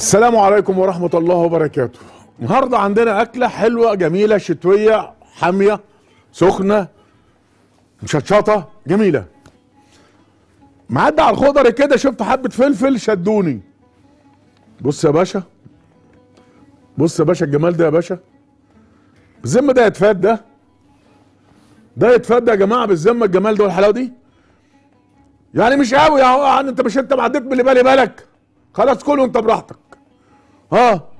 السلام عليكم ورحمة الله وبركاته النهاردة عندنا أكلة حلوة جميلة شتوية حامية سخنة مشطشطة جميلة معدي على الخضر كده شفت حبة فلفل شدوني بص يا باشا بص يا باشا الجمال ده يا باشا بالذمة ده يتفاد ده ده يتفاد ده يا جماعة بالذمة الجمال ده والحلاوة دي يعني مش قوي اهو يعني انت مش انت معديت من اللي بالي بالك خلاص كله انت براحتك ها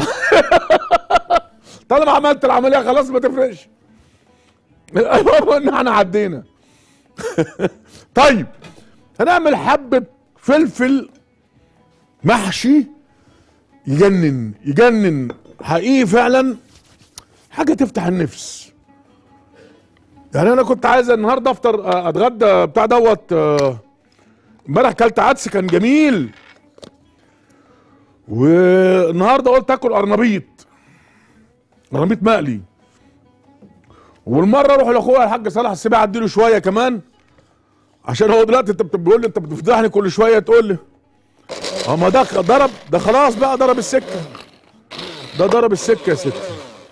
طالما عملت العمليه خلاص ما تفرقش المهم ان احنا عدينا طيب هنعمل حبه فلفل محشي يجنن يجنن حقيقي فعلا حاجه تفتح النفس يعني انا كنت عايز النهارده افطر آه، اتغدى بتاع دوت آه، امبارح كلت عدس كان جميل والنهارده قلت اكل قرنبيط قرنبيط مقلي والمره اروح لاخويا الحاج صلاح السباع اديله شويه كمان عشان هو دلوقتي انت بتقول لي انت بتفضحني كل شويه تقول لي اه ما ده ضرب ده خلاص بقى ضرب السكه ده ضرب السكه يا ستي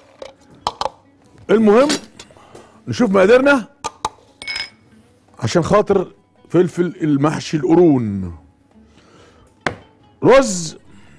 المهم نشوف مقاديرنا عشان خاطر فلفل المحشي القرون رز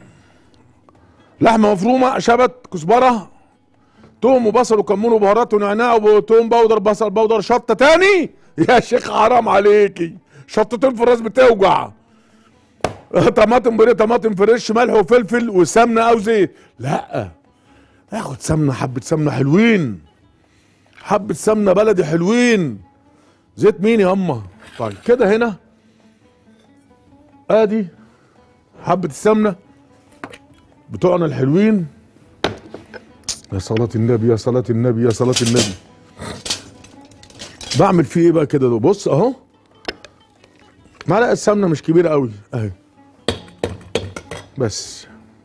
لحمه مفرومه شبت كزبره توم وبصل وكمون وبهارات ونعناع وتوم بودر بصل بودر شطه تاني يا شيخ حرام عليكي شطتين في الراس بتوجع طماطم بري طماطم فريش ملح وفلفل وسمنه او زيت لا اخد سمنه حبه سمنه حلوين حبه سمنه بلدي حلوين زيت مين يا اما طيب كده هنا ادي حبه السمنه بتوعنا الحلوين يا صلاة النبي يا صلاة النبي يا صلاة النبي بعمل فيه ايه بقى كده ده بص اهو معلقة سمنة مش كبيرة قوي اهي بس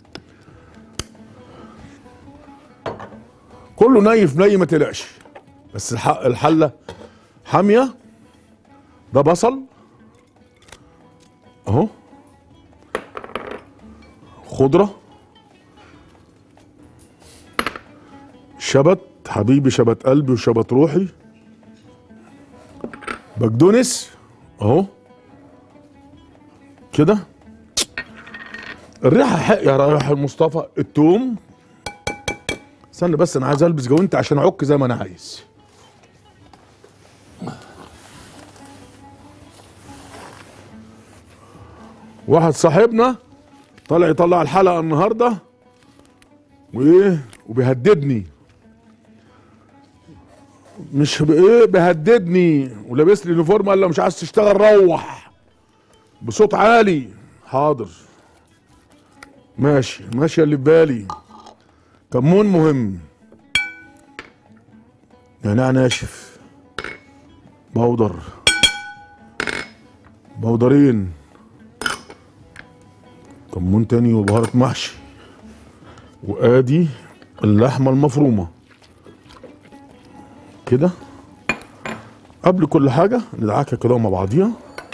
كله ني في ني ما تقلقش بس الح- الحلة حامية ده بصل اهو خضره شبت حبيبي شبت قلبي وشبت روحي بقدونس اهو كده الريحه حق يا رايح المصطفى التوم استنى بس انا عايز البس جوانتي عشان اعك زي ما انا عايز واحد صاحبنا طالع يطلع الحلقه النهارده وايه وبيهددني مش بايه بيهددني ولابس لي يونيفورم قال لو مش عايز تشتغل روح بصوت عالي حاضر ماشي ماشي اللي في بالي كمون مهم نعناع ناشف بودر بودرين كمون تاني وبهارة محشي وادي اللحمه المفرومه كده قبل كل حاجه ندعكها كده مع بعضيها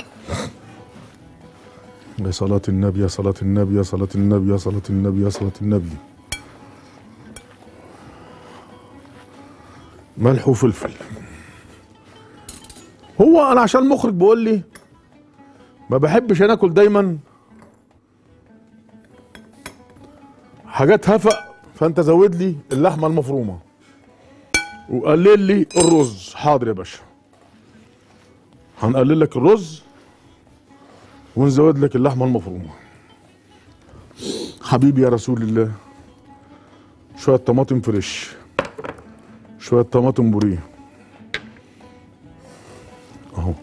يا صلاة النبي يا صلاة النبي يا صلاة النبي يا صلاة النبي يا صلاة النبي ملح وفلفل هو انا عشان المخرج بيقول لي ما بحبش انا اكل دايما حاجات هفق فانت زود لي اللحمه المفرومه وقلل لي الرز حاضر يا باشا هنقلل لك الرز ونزود لك اللحمه المفرومه حبيبي يا رسول الله شويه طماطم فريش شويه طماطم بوريه اهو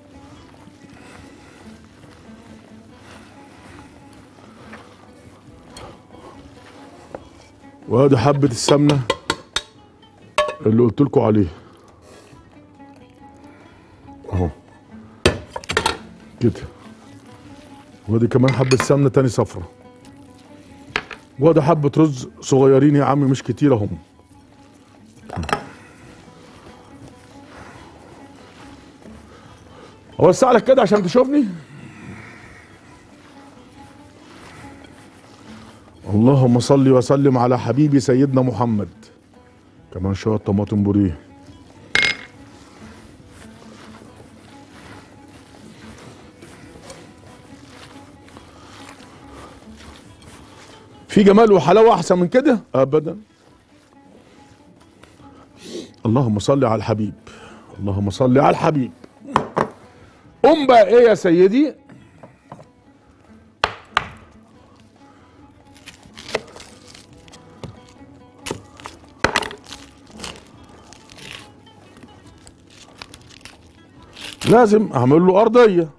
وادي حبة السمنة اللي قلت لكم عليه اهو كده وادي كمان حبة سمنة تاني صفرة وادي حبة رز صغيرين يا عم مش كتير اهم اوسع لك كده عشان تشوفني اللهم صل وسلم على حبيبي سيدنا محمد كمان شويه طماطم بوريه في جمال وحلاوه احسن من كده ابدا اللهم صل على الحبيب اللهم صل على الحبيب قم بقى ايه يا سيدي لازم اعمل له ارضيه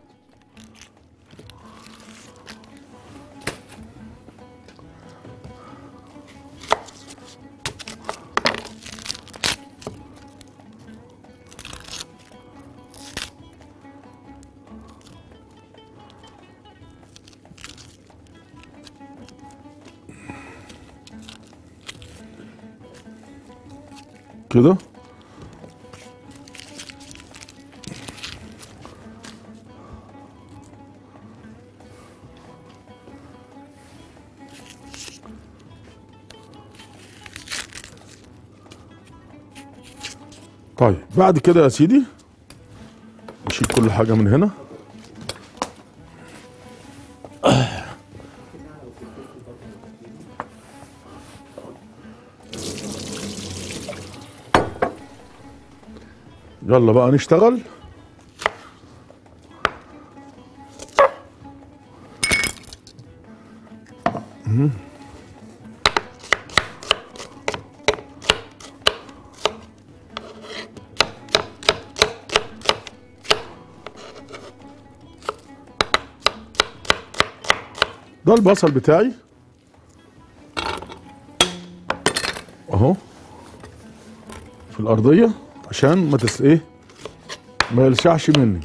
كده طيب بعد كده يا سيدي نشيل كل حاجة من هنا يلا بقى نشتغل مم. ده البصل بتاعي اهو في الارضيه عشان ما تس ايه ما يلسعش مني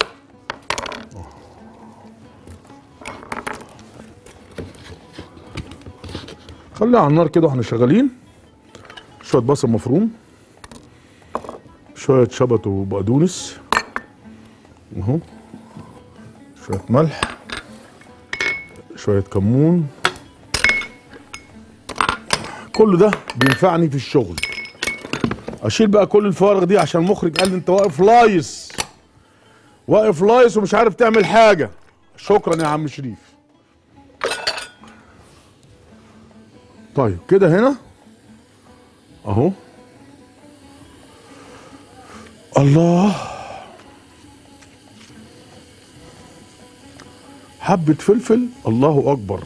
خليها على النار كده واحنا شغالين شويه بصل مفروم شويه شبت وبقدونس اهو شويه ملح شويه كمون كل ده بينفعني في الشغل اشيل بقى كل الفوارغ دي عشان المخرج قال لي انت واقف لايص واقف لايص ومش عارف تعمل حاجه شكرا يا عم شريف طيب كده هنا اهو الله حبة فلفل الله أكبر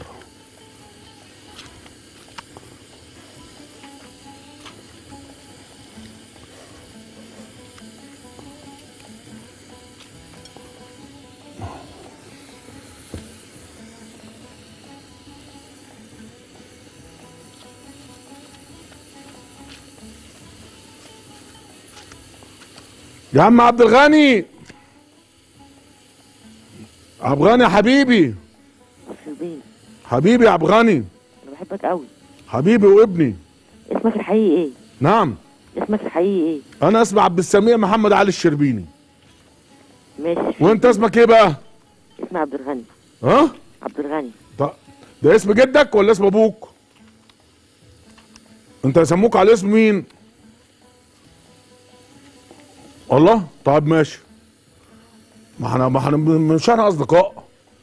يا عم عبد الغني عبد الغني يا حبيبي شربين حبيبي يا عبد الغني انا بحبك قوي حبيبي وابني اسمك الحقيقي ايه نعم اسمك الحقيقي ايه انا اسمي عبد السميع محمد علي الشربيني ماشي وانت اسمك ايه بقى اسمي عبد الغني ها عبد الغني ده, ده اسم جدك ولا اسم ابوك انت يسموك على اسم مين الله طيب ماشي ما احنا ما احنا مش احنا اصدقاء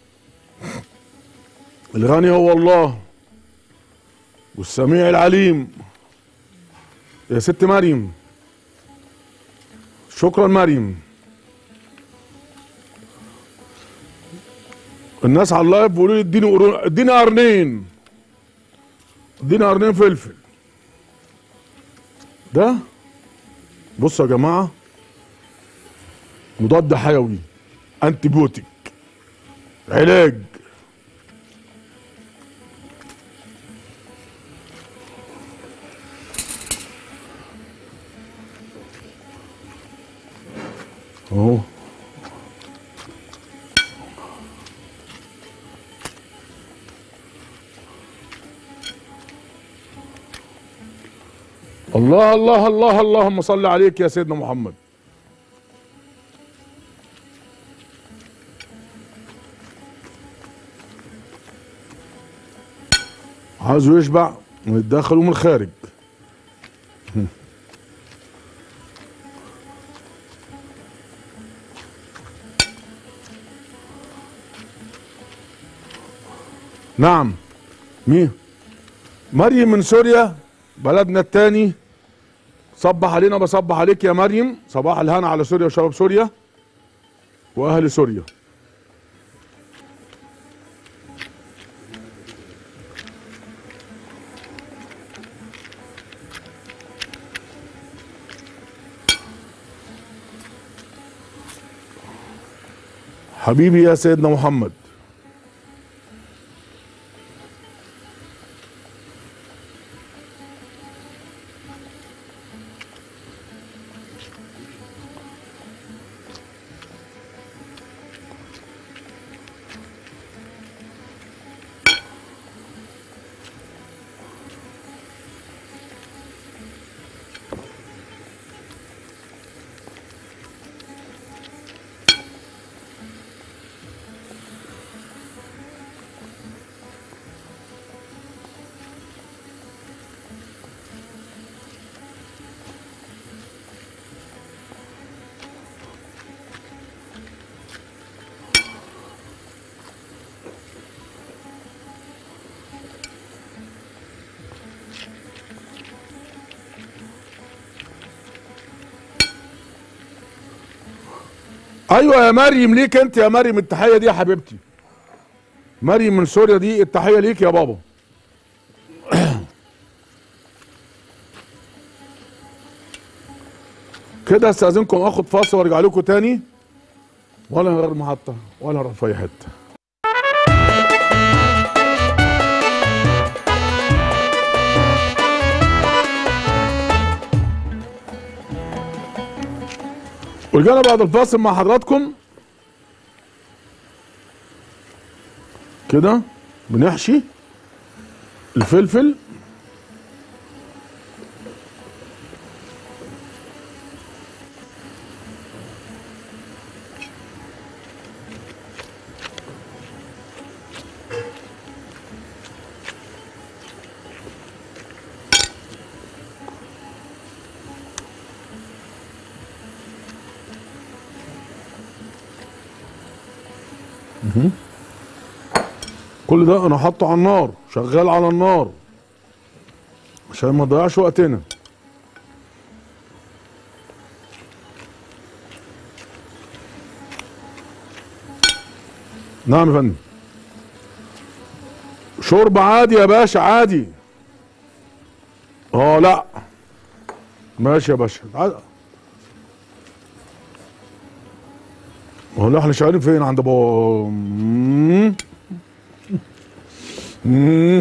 الغني هو الله والسميع العليم يا ست مريم شكرا مريم الناس على اللايف بيقولوا لي اديني قرون اديني قرنين اديني قرنين فلفل ده بصوا يا جماعه مضاد حيوي انتي بيوتيك علاج اهو الله الله الله اللهم صل عليك يا سيدنا محمد عايزه يشبع من الداخل ومن الخارج نعم مين مريم من سوريا بلدنا التاني صبح علينا بصبح عليك يا مريم صباح الهنا على سوريا وشباب سوريا واهل سوريا حبيبي يا سيدنا محمد ايوه يا مريم ليك انت يا مريم التحيه دي يا حبيبتي مريم من سوريا دي التحيه ليك يا بابا كده استاذنكم اخد فاصل وارجع لكم تاني ولا نغير المحطه ولا نروح في اي حته ورجعنا بعد الفاصل مع حضراتكم كده بنحشي الفلفل كل ده انا حاطه على النار شغال على النار عشان ما نضيعش وقتنا نعم يا فندم شرب عادي يا باشا عادي اه لا ماشي يا باشا عاد- هو لا احنا شغالين فين عند بابا مم. مم.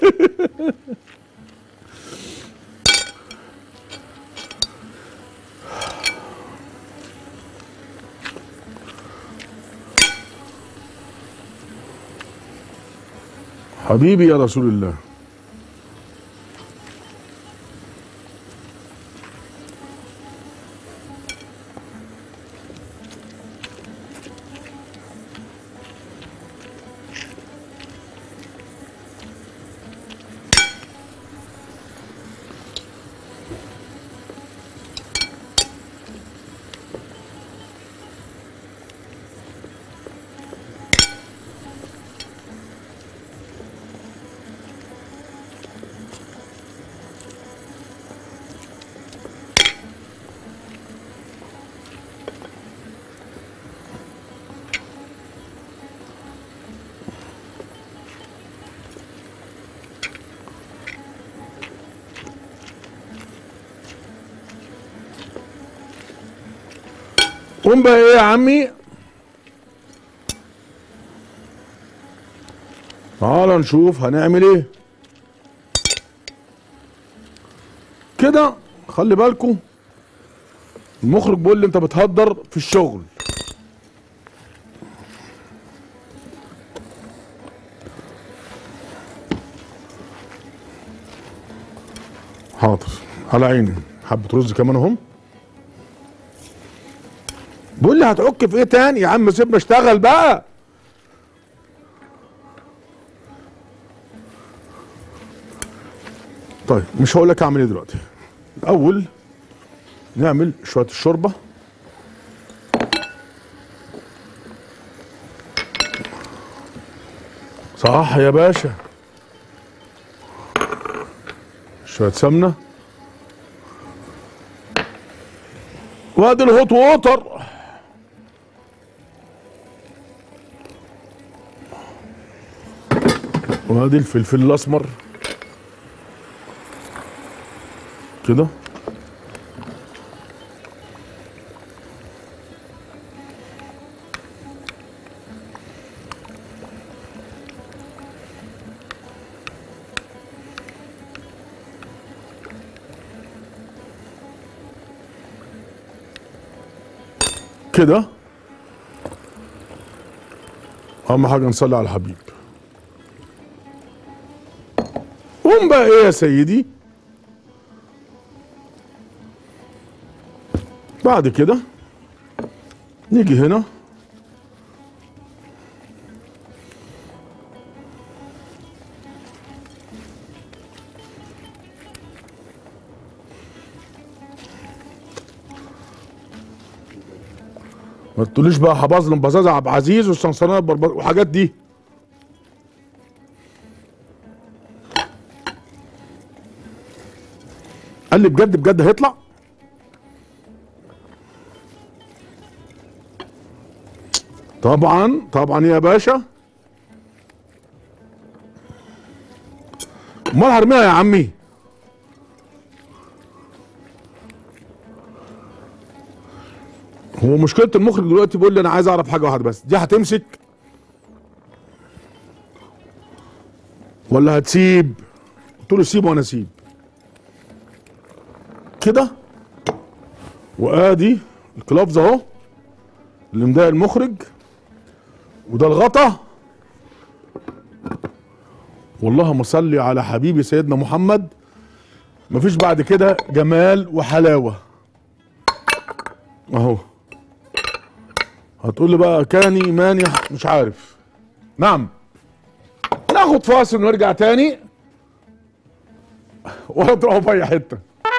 حبيبي يا رسول الله قوم بقى ايه يا عمي تعال نشوف هنعمل ايه كده خلي بالكم المخرج بيقول لي انت بتهدر في الشغل حاضر على عيني حبة رز كمان اهم بيقول لي هتعك في ايه تاني يا عم سيبنا اشتغل بقى طيب مش هقول لك اعمل ايه دلوقتي الاول نعمل شويه الشوربه صح يا باشا شويه سمنه وادي الهوت ووتر وادي الفلفل الاسمر كده كده اهم حاجه نصلي على الحبيب قوم بقى ايه يا سيدي بعد كده نيجي هنا ما تقوليش بقى حبظلم بزازة عبد العزيز والصنصنات بربر وحاجات دي قال لي بجد بجد هيطلع طبعا طبعا يا باشا امال هرميها يا عمي هو مشكله المخرج دلوقتي بيقول لي انا عايز اعرف حاجه واحده بس دي هتمسك ولا هتسيب قلت له سيب وانا اسيب كده وادي الكلافز اهو اللي مضايق المخرج وده الغطا واللهم صل على حبيبي سيدنا محمد مفيش بعد كده جمال وحلاوه اهو هتقول لي بقى كاني ماني مش عارف نعم ناخد فاصل ونرجع تاني ولا تروحوا في اي حته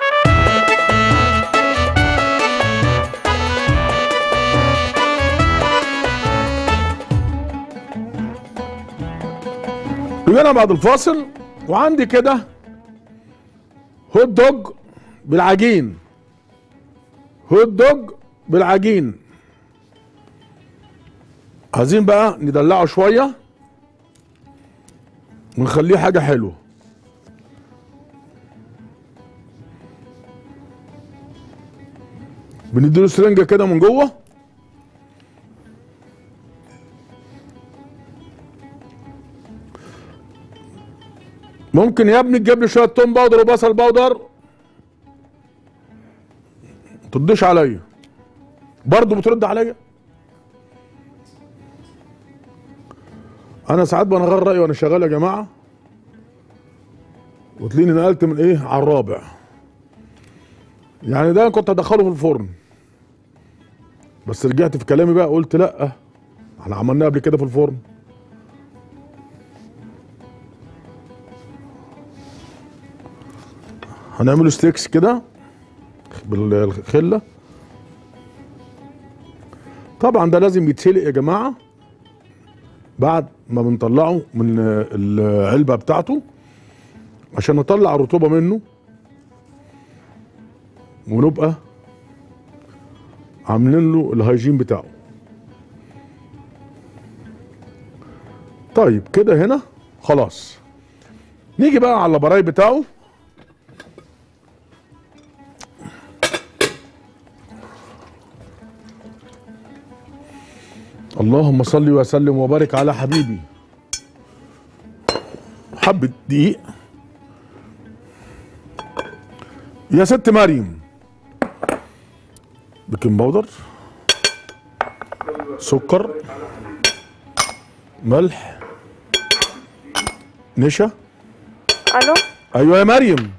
رجعنا بعد الفاصل وعندي كده هوت دوج بالعجين هوت دوج بالعجين عايزين بقى ندلعه شويه ونخليه حاجه حلوه بنديله سرنجه كده من جوه ممكن يا ابني تجيب لي شويه توم باودر وبصل باودر ما تردش عليا برضه بترد عليا انا ساعات بنغير رايي وانا شغال يا جماعه وتلاقيني نقلت من ايه على الرابع يعني ده كنت هدخله في الفرن بس رجعت في كلامي بقى قلت لا احنا عملناه قبل كده في الفرن هنعمله ستيكس كده بالخله طبعا ده لازم يتسلق يا جماعه بعد ما بنطلعه من العلبه بتاعته عشان نطلع الرطوبه منه ونبقى عاملين له الهيجين بتاعه طيب كده هنا خلاص نيجي بقى على البراي بتاعه اللهم صل وسلم وبارك على حبيبي حبة دقيق يا ست مريم بيكنج باودر سكر ملح نشا الو ايوه يا مريم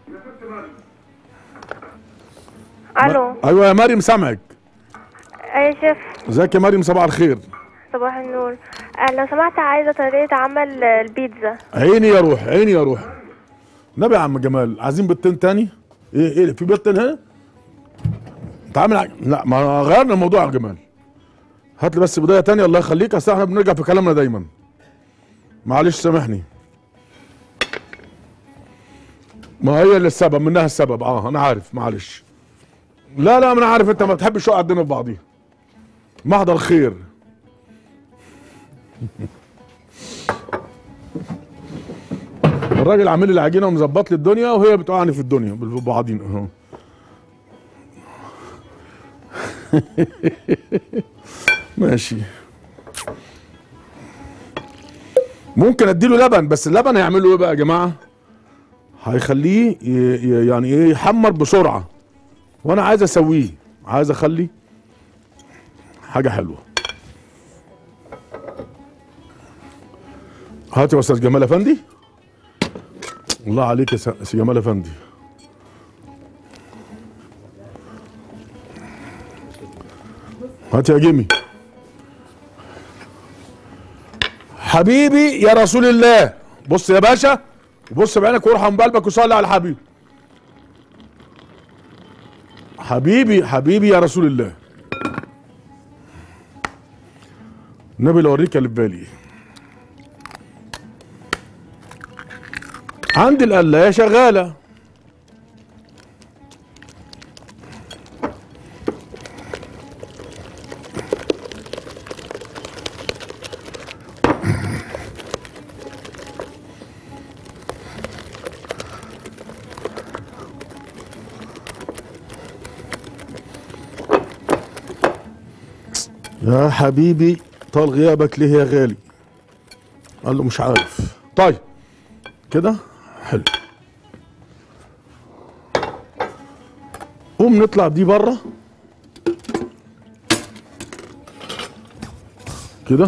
الو ايوه يا مريم سامعك اي شيف ازيك يا مريم صباح الخير صباح النور آه، لو سمحت عايزه طريقه عمل البيتزا عيني يا روح عيني يا روح نبي يا عم جمال عايزين بيضتين تاني ايه ايه في بيضتين هنا انت عامل ع- لا ما غيرنا الموضوع يا جمال هات لي بس بضايه تانية الله يخليك اصل احنا بنرجع في كلامنا دايما معلش سامحني ما هي اللي السبب منها السبب اه انا عارف معلش لا لا انا عارف انت ما بتحبش تقعد عندنا في بعضيها محضر خير الراجل عامل لي العجينه ومظبط لي الدنيا وهي بتوقعني في الدنيا ببعضين اهو ماشي ممكن اديله لبن بس اللبن هيعمل له ايه بقى يا جماعه هيخليه ي- ي- يعني ايه يحمر بسرعه وانا عايز اسويه عايز اخلي حاجه حلوه هات يا استاذ جمال افندي الله عليك يا س- سي جمال افندي هات يا جيمي حبيبي يا رسول الله بص يا باشا بص بعينك وارحم بقلبك وصلي على الحبيب حبيبي حبيبي يا رسول الله النبي اللي اوريك اللي في بالي عندي القلايه شغاله يا حبيبي طال غيابك ليه يا غالي قال له مش عارف طيب كده حلو قوم نطلع دي بره كده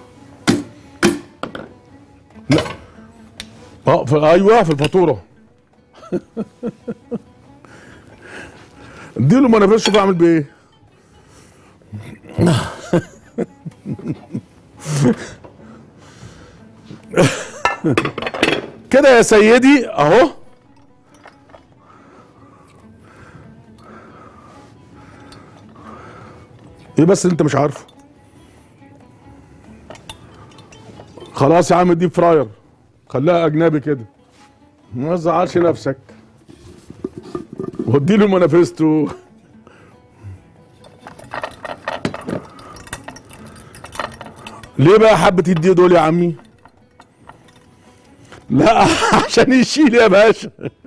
لا اه في ايوه في الفاتوره اديله ما انا شوف اعمل بايه كده يا سيدي اهو ايه بس انت مش عارفه خلاص يا عم ديب فراير خليها اجنبي كده ما تزعلش نفسك وديله مانيفستو ليه بقى حبة يديه دول يا عمي؟ لا عشان يشيل يا باشا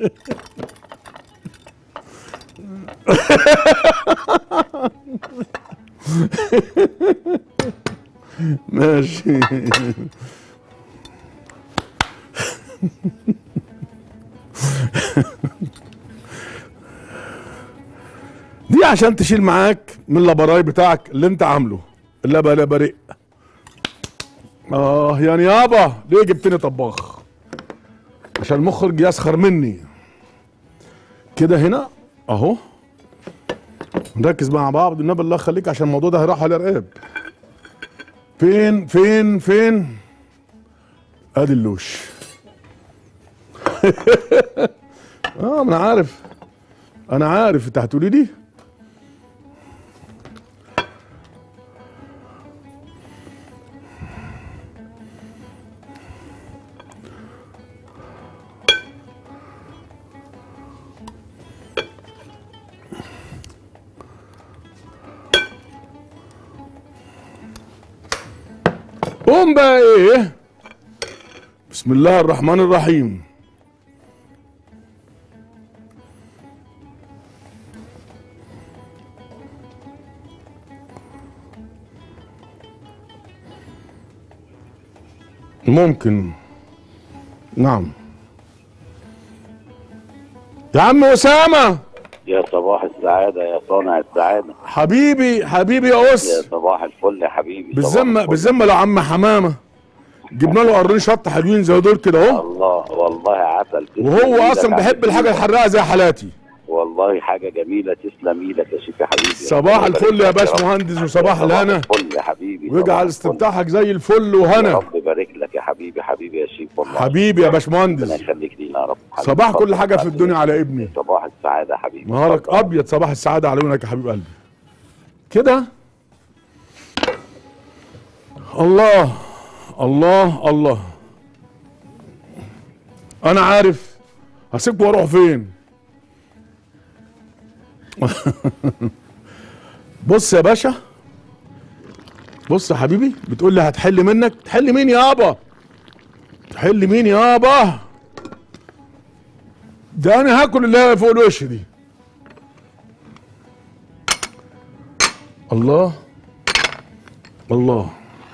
ماشي دي عشان تشيل معاك من اللابراي بتاعك اللي انت عامله اللبا لبريء اه يعني يابا ليه جبتني طباخ عشان المخرج يسخر مني كده هنا اهو نركز مع بعض النبي الله يخليك عشان الموضوع ده هيروح على رقاب فين فين فين ادي اللوش اه ما انا عارف انا عارف انت هتقولي لي قوم بقى ايه بسم الله الرحمن الرحيم ممكن نعم يا عم اسامه يا صباح السعادة يا صانع السعادة حبيبي حبيبي يا يا اس صباح الفل يا حبيبي صباح بالذمه الفل. بالذمه لو عم حمامه جبنا له قرنين شط حلوين زي دول كده اهو الله والله عسل تسلم وهو إيدك اصلا على بيحب الحاجه الجميلة. الحراقه زي حالاتي والله حاجة جميلة تسلم ايدك يا شيخ يا حبيبي صباح ربنا الفل يا يبارك لك باش رب. مهندس وصباح صباح الهنا الفل يا حبيبي صباح واجعل الفل. استمتاعك زي الفل يا وهنا رب يبارك لك يا حبيبي حبيبي يا شيخ والله حبيبي يا ربنا باشمهندس يخليك لي يا رب حبيبي. صباح كل اتفضل. حاجه في الدنيا على ابني صباح السعاده يا حبيبي نهارك اتفضل. ابيض صباح السعاده على عيونك يا حبيب قلبي كده الله الله الله انا عارف هسيبكم واروح فين بص يا باشا بص يا حبيبي بتقول لي هتحل منك تحل مين يابا تحل مين يابا ده انا هاكل اللي هي فوق الوش دي الله الله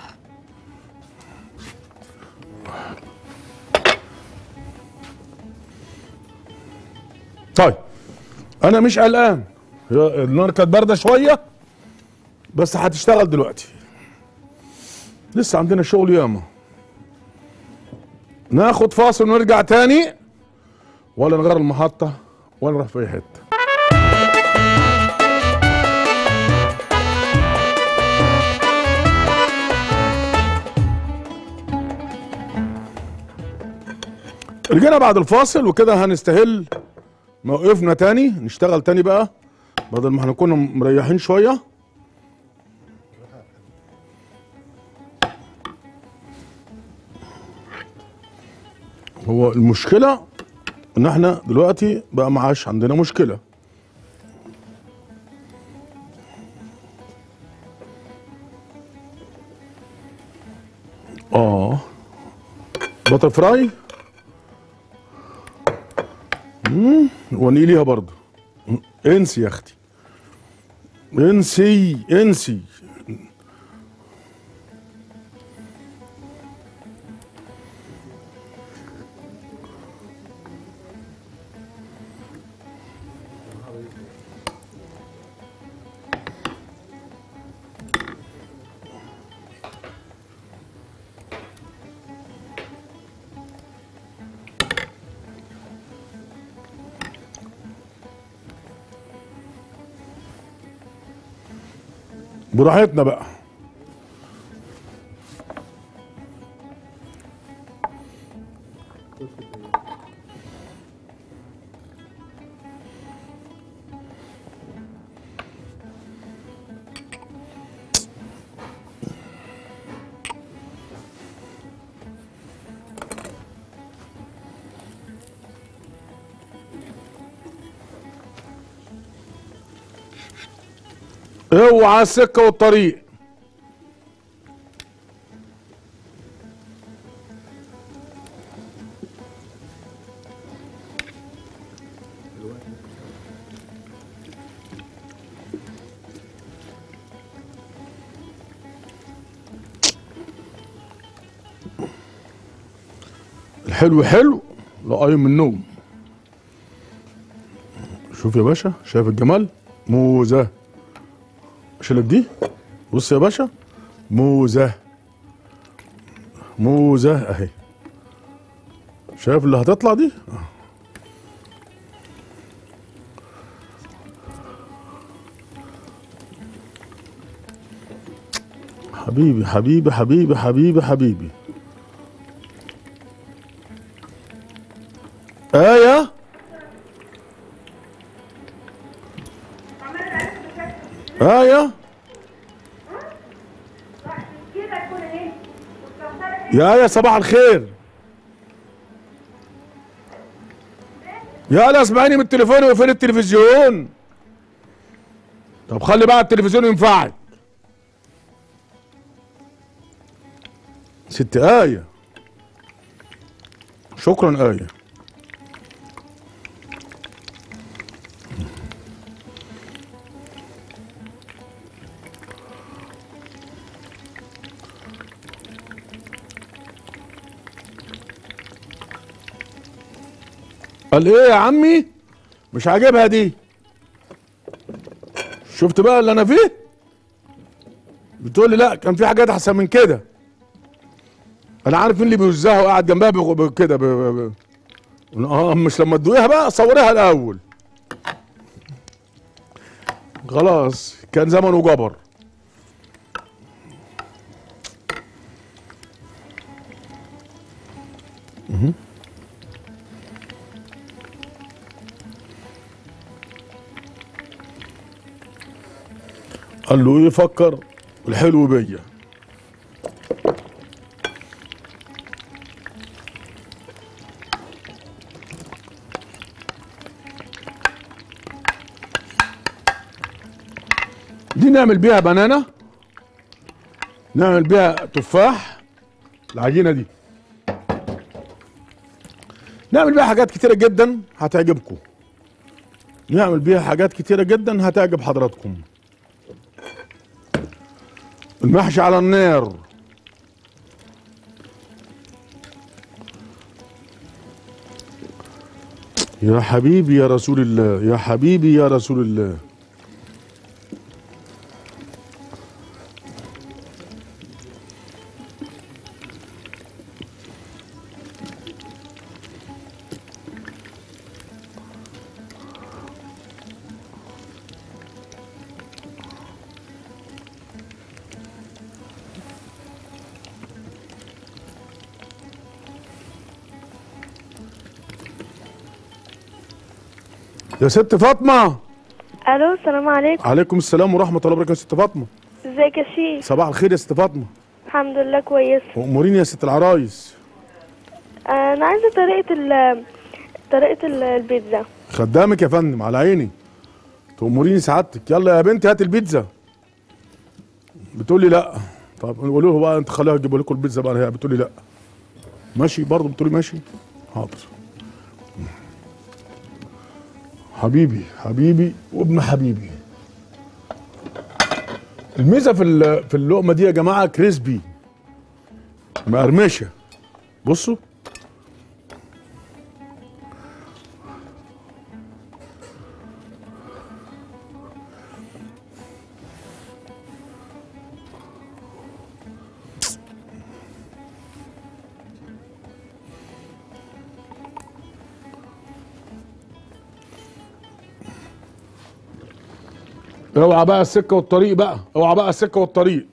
طيب انا مش قلقان هي النار كانت بارده شويه بس هتشتغل دلوقتي لسه عندنا شغل ياما ناخد فاصل ونرجع تاني ولا نغير المحطه ولا نروح في اي حته رجعنا بعد الفاصل وكده هنستهل موقفنا تاني نشتغل تاني بقى بدل ما احنا كنا مريحين شويه هو المشكله ان احنا دلوقتي بقى معاش عندنا مشكله اه باتر فراي مم، ونقليها برضه مم، انسي يا اختي انسي انسي براحتنا بقى اوعى السكه والطريق الحلو حلو لا قايم من النوم شوف يا باشا شايف الجمال موزه اشيلك دي بص يا باشا موزه موزه اهي شايف اللي هتطلع دي آه. حبيبي حبيبي حبيبي حبيبي حبيبي آية آية يا آية صباح الخير يا آية اسمعيني من التليفون وفين التلفزيون طب خلي بقى التلفزيون ينفعك ست آية شكرا آية قال ايه يا عمي مش عاجبها دي شفت بقى اللي انا فيه بتقول لي لا كان في حاجات احسن من كده انا عارف مين اللي بيوزعها وقاعد جنبها بغ- ب- كده ب- ب- ب- اه مش لما تدوقيها بقى صوريها الاول خلاص كان زمنه جبر مهم. قال له ايه فكر الحلو بيا دي نعمل بيها بنانا نعمل بيها تفاح العجينه دي نعمل بيها حاجات كتيره جدا هتعجبكم نعمل بيها حاجات كتيره جدا هتعجب حضراتكم المحشي على النار يا حبيبي يا رسول الله يا حبيبي يا رسول الله يا ست فاطمه الو السلام عليكم عليكم السلام ورحمه الله وبركاته يا ست فاطمه ازيك يا شيخ صباح الخير يا ست فاطمه الحمد لله كويس واموريني يا ست العرايس آه، انا عايزه طريقه ال طريقه ال- البيتزا خدامك يا فندم على عيني تأمريني سعادتك يلا يا بنتي هات البيتزا بتقول لي لا طب قولوا له بقى انت خليها تجيب لكم البيتزا بقى هي بتقول لي لا ماشي برضه بتقول لي ماشي حاضر حبيبي حبيبي وابن حبيبي الميزه في ال- في اللقمه دي يا جماعه كريسبي مقرمشه بصوا اوعى بقى السكه والطريق بقى اوعى بقى السكه والطريق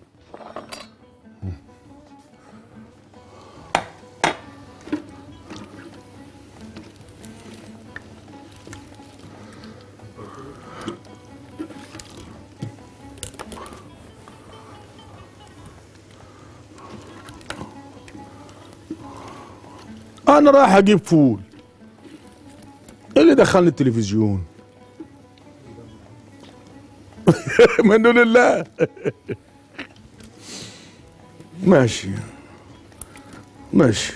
انا رايح اجيب فول ايه اللي دخلني التلفزيون منه لله ماشي ماشي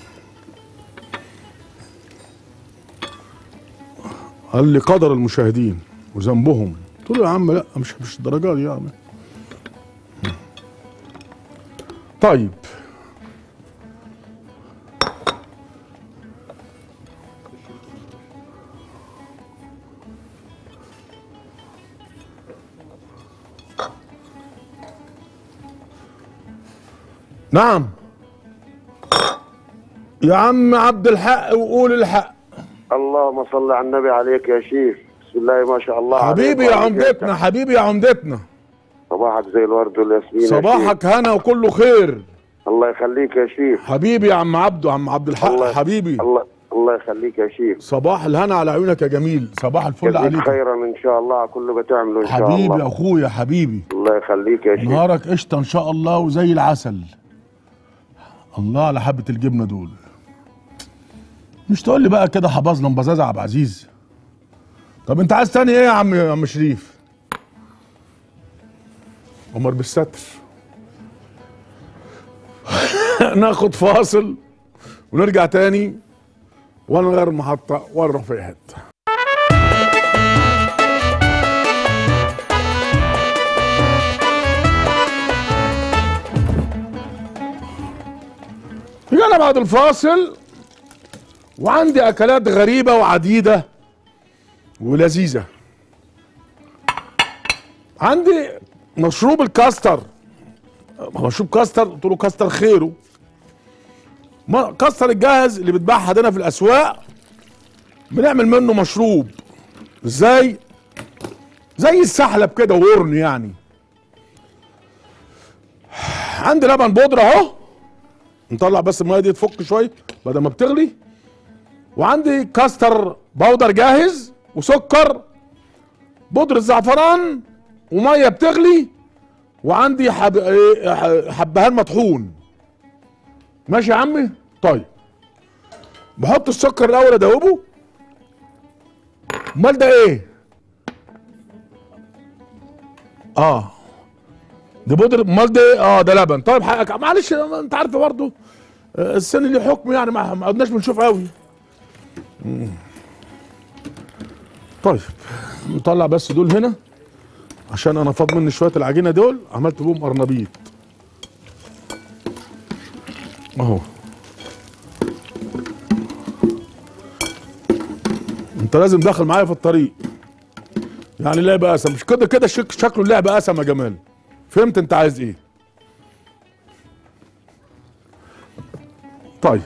قال لي قدر المشاهدين وذنبهم قلت له يا عم لا مش مش الدرجه دي يا عم طيب نعم يا عم عبد الحق وقول الحق اللهم صل على النبي عليك يا شيخ بسم الله ما شاء الله حبيبي عليك يا وعليك عمدتنا حبيبي يا عمدتنا صباحك زي الورد والياسمين يا شيخ. صباحك هنا وكله خير الله يخليك يا شيخ حبيبي يا عم عبده عم عبد الحق الله حبيبي الله الله يخليك يا شيخ صباح الهنا على عيونك يا جميل صباح الفل جزيك عليك خيرا ان شاء الله على كل بتعمله ان شاء حبيبي يا الله اخويا حبيبي الله يخليك يا شيخ نهارك قشطه ان شاء الله وزي العسل الله على حبه الجبنه دول مش تقول لي بقى كده حبظنا مبزازة عبد العزيز طب انت عايز تاني ايه يا عم يا عم شريف عمر بالستر ناخد فاصل ونرجع تاني وانا غير المحطة ولا نروح في أي حتة رجعنا بعد الفاصل وعندي اكلات غريبه وعديده ولذيذه عندي مشروب الكاستر مشروب كاستر قلت له كاستر خيره ما- كاستر الجاهز اللي بيتباع عندنا في الاسواق بنعمل منه مشروب ازاي زي السحلب كده ورن يعني عندي لبن بودره اهو نطلع بس الميه دي تفك شويه بدل ما بتغلي وعندي كاستر باودر جاهز وسكر بودرة زعفران وميه بتغلي وعندي حب... إيه، ح- حبهان مطحون ماشي يا عمي طيب بحط السكر الاول ادوبه امال ده ايه اه دي بودرة امال ده ايه اه ده لبن طيب حقك معلش انت عارف برضه آه، السن ليه حكم يعني ما ما قدناش بنشوف قوي مم. طيب نطلع بس دول هنا عشان انا فاض مني شويه العجينه دول عملت بهم قرنبيط اهو انت لازم داخل معايا في الطريق يعني لعبه قسم مش كده كده شك شكله اللعبه قسم يا جمال فهمت انت عايز ايه طيب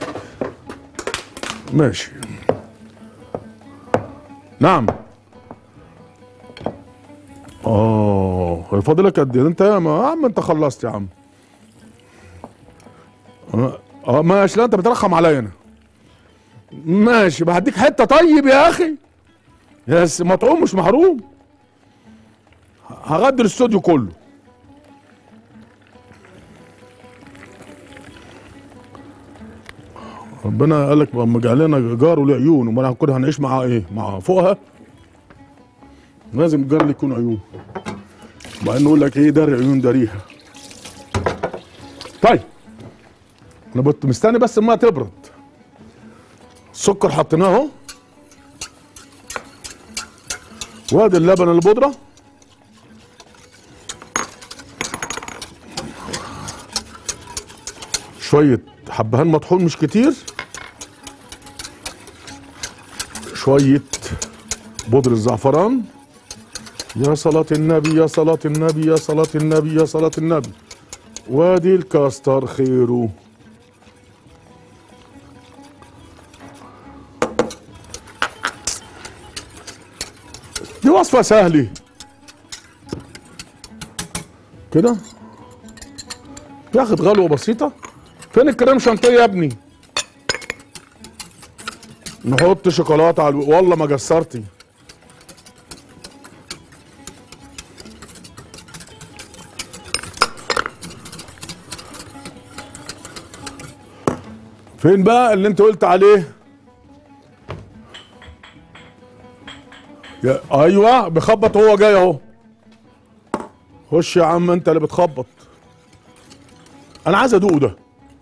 ماشي نعم اه فاضلك قد ايه انت يا ما- يا عم انت خلصت يا عم اه آه، ماشي لا انت بترخم عليا انا ماشي بهديك حته طيب يا اخي يا س- مطعوم مش محروم هغدر الاستوديو كله ربنا قال لك اما جعل لنا جار وليه عيون امال هنكون هنعيش مع ايه؟ مع فوقها لازم الجار اللي يكون عيون وبعدين نقول لك ايه دار عيون داريها طيب انا كنت مستني بس الميه تبرد السكر حطيناه اهو وادي اللبن البودره شويه حبهان مطحون مش كتير شويه بودره الزعفران يا صلاة النبي يا صلاة النبي يا صلاة النبي يا صلاة النبي وادي الكاستر خيره دي وصفة سهلة كده ياخد غلوة بسيطة فين الكريم شانتيه يا ابني نحط شوكولاتة على الو- والله ما جسرتي فين بقى اللي انت قلت عليه يا ايوه بيخبط وهو جاي اهو خش يا عم انت اللي بتخبط انا عايز ادوقه ده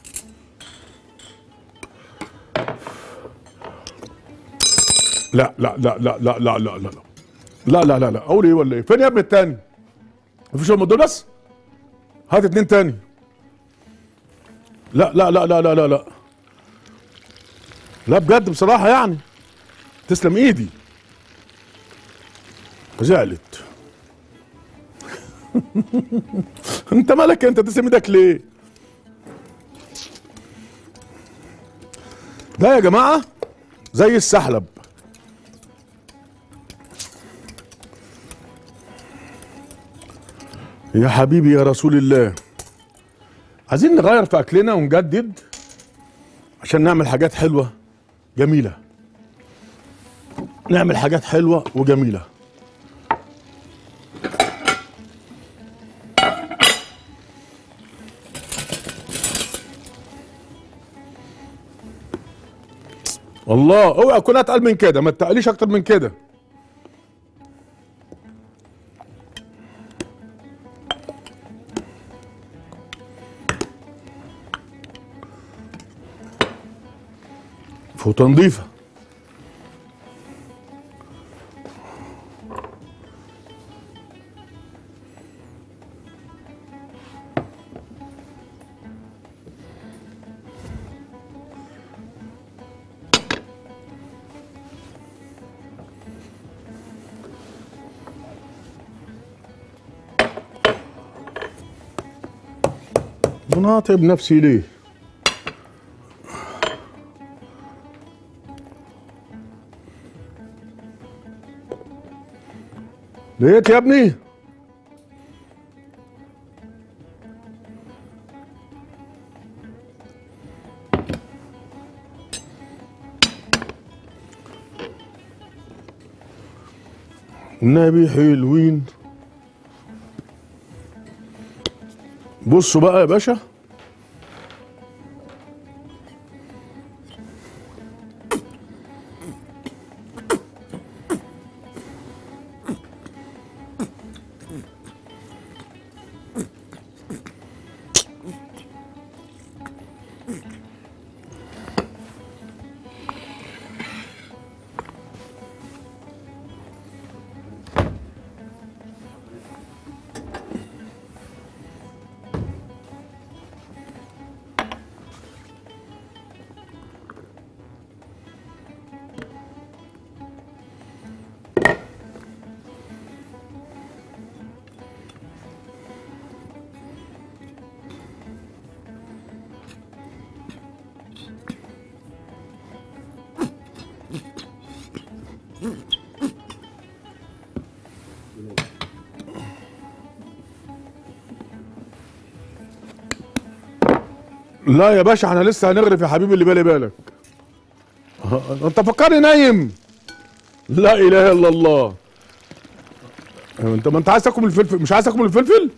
لا لا لا لا لا لا لا لا لا لا لا لا لا اقول ايه ولا ايه فين يا ابني التاني مفيش هم دول بس هات اتنين تاني لا لا لا لا لا لا لا لا بجد بصراحة يعني تسلم ايدي زعلت انت مالك انت تسلم ايدك ليه ده يا جماعة زي السحلب يا حبيبي يا رسول الله عايزين نغير في اكلنا ونجدد عشان نعمل حاجات حلوه جميله نعمل حاجات حلوه وجميله الله اوعى اكون اتقل من كده ما تقليش اكتر من كده فوطه نظيفه مناطب نفسي ليه لقيت يا ابني النبي حلوين بصوا بقى يا باشا لا يا باشا احنا لسه هنغرف يا حبيبي اللي بالي بالك اه، انت فكرني نايم لا اله الا الله اه، انت ما انت عايز تاكل الفلفل مش عايز تاكل الفلفل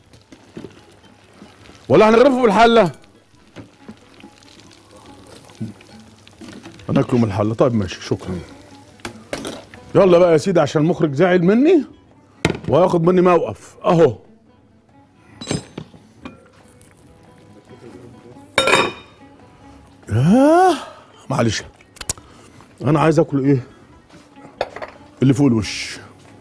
ولا هنغرفه بالحله هناكله من الحله طيب ماشي شكرا يلا بقى يا سيدي عشان المخرج زعل مني وهياخد مني موقف اهو آه معلش انا عايز اكل ايه اللي فوق الوش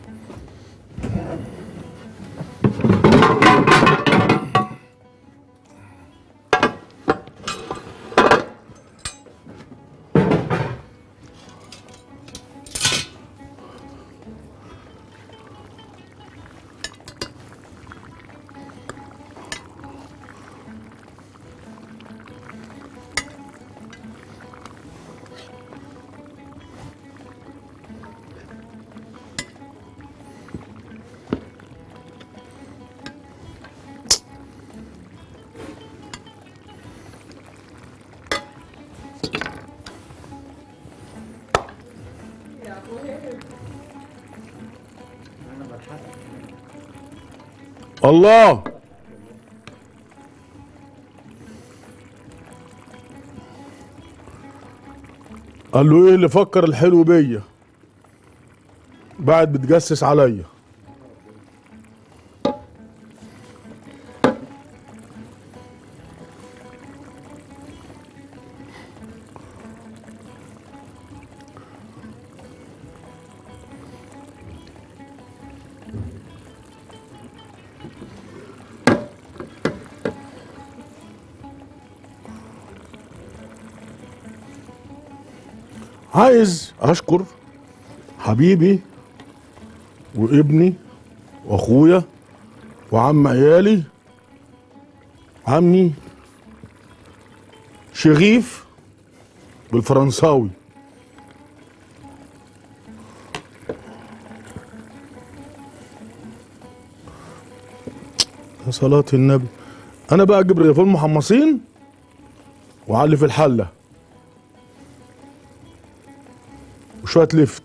الله قال له ايه اللي فكر الحلو بيا بعد بتجسس عليا عايز اشكر حبيبي وابني واخويا وعم عيالي عمي شريف بالفرنساوي يا صلاة النبي انا بقى اجيب رغيفين محمصين واعلي في الحله وشويه لفت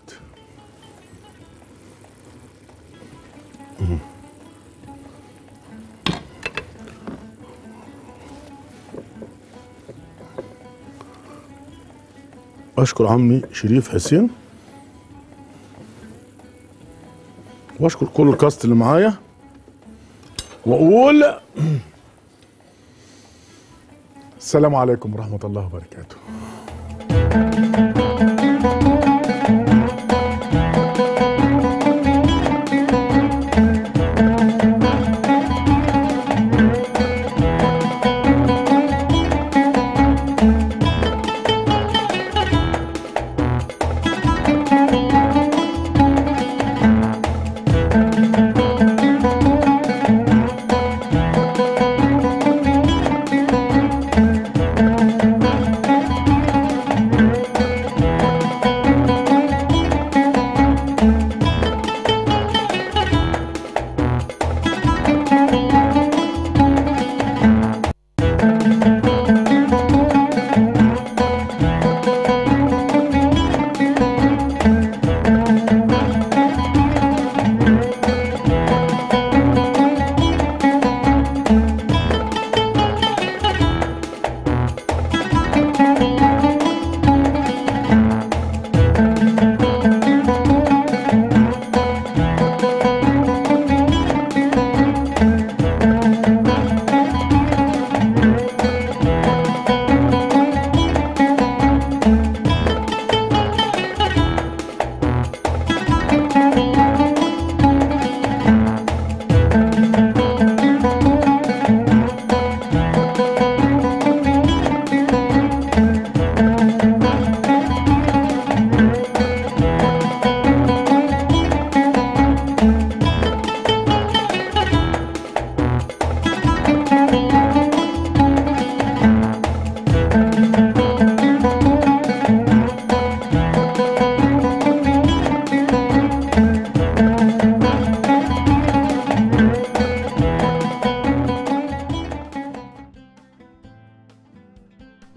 اشكر عمي شريف حسين واشكر كل الكاست اللي معايا واقول السلام عليكم ورحمه الله وبركاته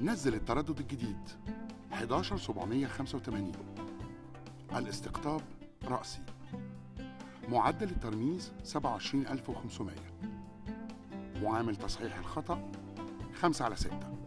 نزل التردد الجديد 11785 الاستقطاب رأسي معدل الترميز 27500 معامل تصحيح الخطأ 5 على 6